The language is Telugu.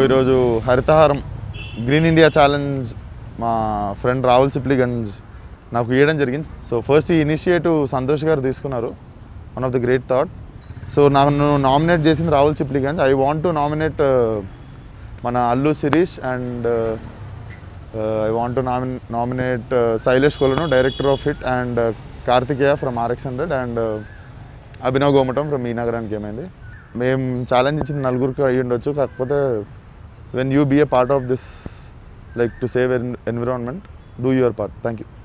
ఈరోజు హరితహారం గ్రీన్ ఇండియా ఛాలెంజ్ మా ఫ్రెండ్ రాహుల్ సిప్లిగంజ్ నాకు ఇవ్వడం జరిగింది సో ఫస్ట్ ఈ ఇనిషియేటివ్ సంతోష్ గారు తీసుకున్నారు one of the great thought so నన్ను నామినేట్ చేసింది Rahul Sipligunj I want to nominate మన Allu Sirish and I want to nominate nominate Sailesh Kolanu director of hit and Karthikeya from RX hundred and Abhinav Gomatam from ఈ నగరానికి ఏమైంది మేము ఛాలెంజ్ ఇచ్చిన నలుగురికి అయ్యి ఉండొచ్చు కాకపోతే when you be a part of this like to save environment do your part thank you